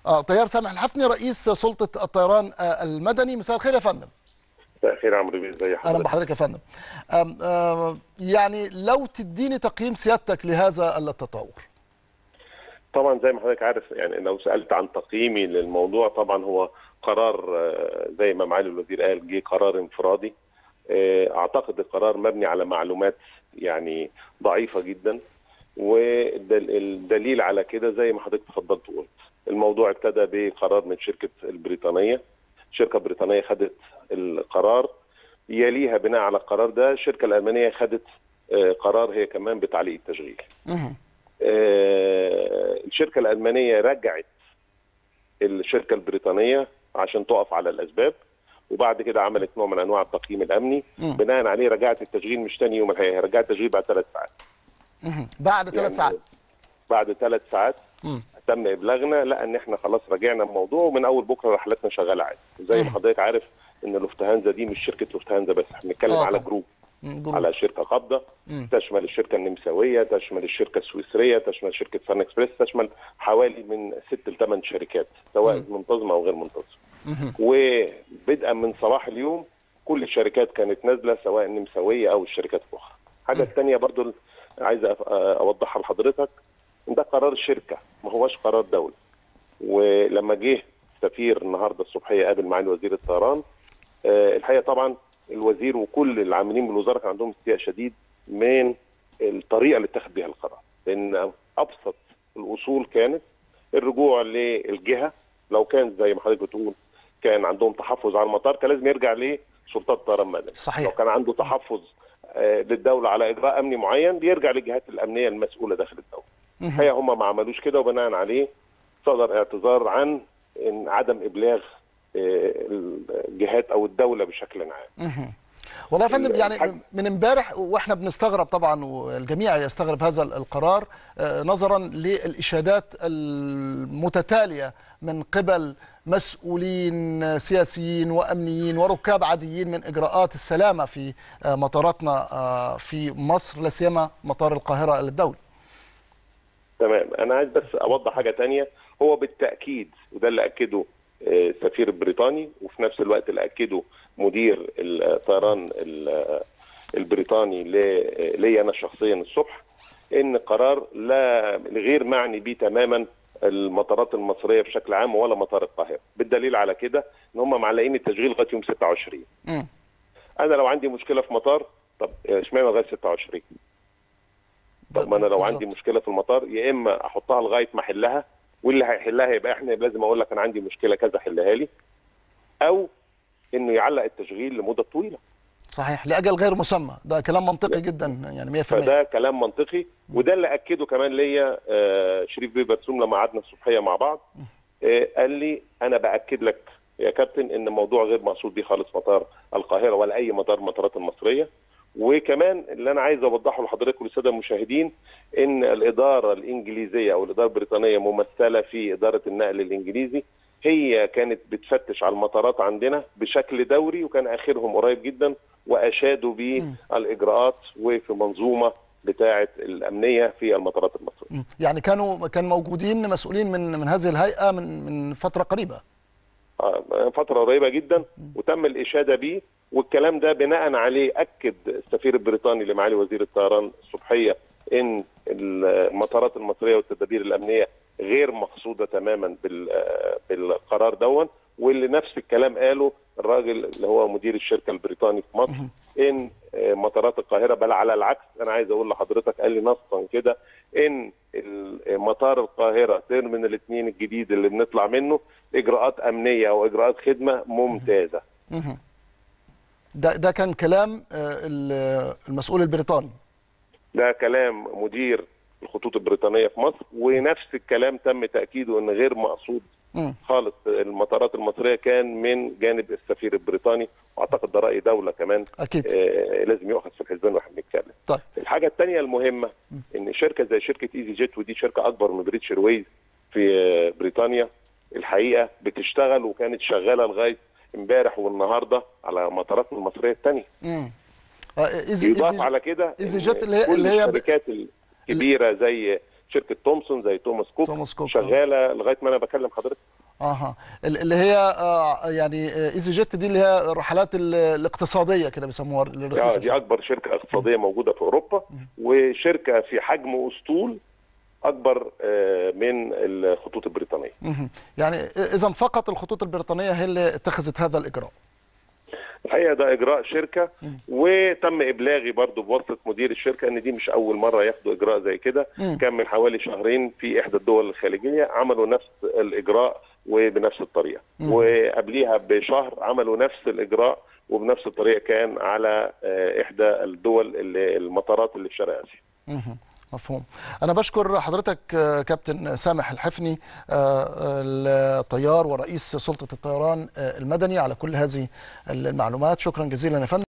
اه طيار سامح الحفني رئيس سلطه الطيران آه المدني مساء الخير يا فندم مساء الخير عمرو بيه ازي حضرتك اهلا بحضرتك يا فندم آم آم يعني لو تديني تقييم سيادتك لهذا التطور طبعا زي ما حضرتك عارف يعني لو سالت عن تقييمي للموضوع طبعا هو قرار آه، زي ما معالي الوزير قال جه قرار انفرادي آه، اعتقد القرار مبني على معلومات يعني ضعيفه جدا والدليل على كده زي ما حضرتك تفضلت وقلت الموضوع ابتدى بقرار من شركه البريطانيه شركه بريطانيه خدت القرار يليها بناء على القرار ده الشركه الالمانيه خدت آه، قرار هي كمان بتعليق التشغيل مهم. آه، الشركه الالمانيه رجعت الشركه البريطانيه عشان تقف على الاسباب وبعد كده عملت نوع من انواع التقييم الامني مم. بناء عليه رجعت التشغيل مش تاني يوم الحقيقه رجعت التشغيل بعد ثلاث ساعات مهم. بعد ثلاث يعني ساعات بعد ثلاث ساعات مم. تم ابلاغنا لا ان احنا خلاص رجعنا الموضوع ومن اول بكره رحلاتنا شغاله عادي زي مم. ما حضرتك عارف ان لوفتهانزا دي مش شركه لوفتهانزا بس احنا بنتكلم آه على طبعا. جروب مم. جروب. على شركه قابضه مم. تشمل الشركه النمساويه تشمل الشركه السويسريه تشمل شركه سان اكسبريس تشمل حوالي من ست لثمان شركات سواء مم. منتظمه او غير منتظمه مهم. وبدءا من صباح اليوم كل الشركات كانت نازله سواء النمساويه او الشركات الاخرى. الحاجه الثانيه برضو عايز أف- اوضحها لحضرتك إن ده قرار شركه ما هوش قرار دوله. ولما جه سفير النهارده الصبحيه قابل معالي وزير الطيران آه، الحقيقه طبعا الوزير وكل العاملين بالوزاره كان عندهم استياء شديد من الطريقه اللي اتخذ بها القرار لان ابسط الاصول كانت الرجوع للجهه لو كان زي ما حضرتك بتقول كان عندهم تحفظ على المطار كان لازم يرجع لسلطات الطيران المدني صحيح. لو كان عنده تحفظ آه، للدوله على اجراء امني معين بيرجع للجهات الامنيه المسؤوله داخل الدوله مهم. الحقيقه هم ما عملوش كده وبناء عليه صدر اعتذار عن إن عدم ابلاغ آه، الجهات او الدوله بشكل عام مهم. والله يا فندم ال- يعني الحاج- من امبارح واحنا بنستغرب طبعا والجميع يستغرب هذا القرار آه، نظرا للاشادات المتتاليه من قبل مسؤولين سياسيين وامنيين وركاب عاديين من اجراءات السلامه في آه، مطاراتنا آه، في مصر لا سيما مطار القاهره الدولي. تمام انا عايز بس اوضح حاجه تانية هو بالتاكيد وده اللي اكده آه، السفير البريطاني وفي نفس الوقت اللي اكده مدير الطيران ال- البريطاني ل- ليا انا شخصيا الصبح ان قرار لا غير معني به تماما المطارات المصريه بشكل عام ولا مطار القاهره بالدليل على كده ان هم معلقين التشغيل لغايه يوم 26 مم. انا لو عندي مشكله في مطار طب اشمعنى لغايه 26 طب ما انا لو عندي بالظبط. مشكله في المطار يا اما احطها لغايه ما احلها واللي هيحلها يبقى احنا لازم اقول لك انا عندي مشكله كذا حلها لي او انه يعلق التشغيل لمده طويله صحيح لاجل غير مسمى ده كلام منطقي جدا يعني 100% فده كلام منطقي وده اللي اكده كمان ليا آه، شريف بيه برسوم لما قعدنا الصبحيه مع بعض آه، قال لي انا باكد لك يا كابتن ان الموضوع غير مقصود بيه خالص مطار القاهره ولا اي مطار من المطارات المصريه وكمان اللي انا عايز اوضحه لحضرتك وللساده المشاهدين ان الاداره الانجليزيه او الاداره البريطانيه ممثله في اداره النقل الانجليزي هي كانت بتفتش على المطارات عندنا بشكل دوري وكان اخرهم قريب جدا واشادوا بالاجراءات وفي منظومه بتاعه الامنيه في المطارات المصريه. مم. يعني كانوا كان موجودين مسؤولين من من هذه الهيئه من من فتره قريبه. آه، فتره قريبه جدا وتم الاشاده بيه والكلام ده بناء عليه اكد السفير البريطاني لمعالي وزير الطيران الصبحيه ان المطارات المصريه والتدابير الامنيه غير مقصوده تماما بال- آه، بالقرار دون واللي نفس الكلام قاله الراجل اللي هو مدير الشركه البريطاني في مصر ان آه، مطارات القاهره بل على العكس انا عايز اقول لحضرتك قال لي نصا كده ان ال- مطار القاهره تيرمينال الاثنين الجديد اللي بنطلع منه اجراءات امنيه او اجراءات خدمه ممتازه مهم. ده ده كان كلام آه، ال- المسؤول البريطاني. ده كلام مدير الخطوط البريطانيه في مصر ونفس الكلام تم تاكيده ان غير مقصود مم. خالص المطارات المصريه كان من جانب السفير البريطاني واعتقد ده راي دوله كمان اكيد. آه لازم يؤخذ في الحسبان واحنا بنتكلم طيب الحاجه الثانيه المهمه ان شركه زي شركه ايزي جيت ودي شركه اكبر من بريتش ايرويز في آه، بريطانيا الحقيقه بتشتغل وكانت شغاله لغايه امبارح والنهارده على مطارات المصريه الثانيه مم. آه، ايزي يضاف ايزي على كده إيزي إن جيت اللي هي- كل اللي هي ب- الشركات الكبيره زي شركه تومسون زي توماس كوك, توماس كوك، آه. شغاله لغايه ما انا بكلم حضرتك اها ال- اللي هي آه، يعني آه، ايزي جيت دي اللي هي الرحلات ال- الاقتصاديه كده بيسموها آه، الرخيصة دي اكبر شركه اقتصاديه موجوده في اوروبا وشركه في حجم اسطول اكبر آه، من الخطوط البريطانيه مهم. يعني اذا فقط الخطوط البريطانيه هي اللي اتخذت هذا الاجراء الحقيقه ده اجراء شركه وتم ابلاغي برضو بواسطه مدير الشركه ان دي مش اول مره ياخدوا اجراء زي كده مم. كان من حوالي شهرين في احدى الدول الخليجيه عملوا نفس الاجراء وبنفس الطريقه مم. وقبليها بشهر عملوا نفس الاجراء وبنفس الطريقه كان على آه، احدى الدول اللي المطارات اللي في شرق اسيا مهم. مفهوم أنا بشكر حضرتك آه، كابتن سامح الحفني آه، الطيار ورئيس سلطة الطيران آه، المدني على كل هذه المعلومات شكرا جزيلا يا فندم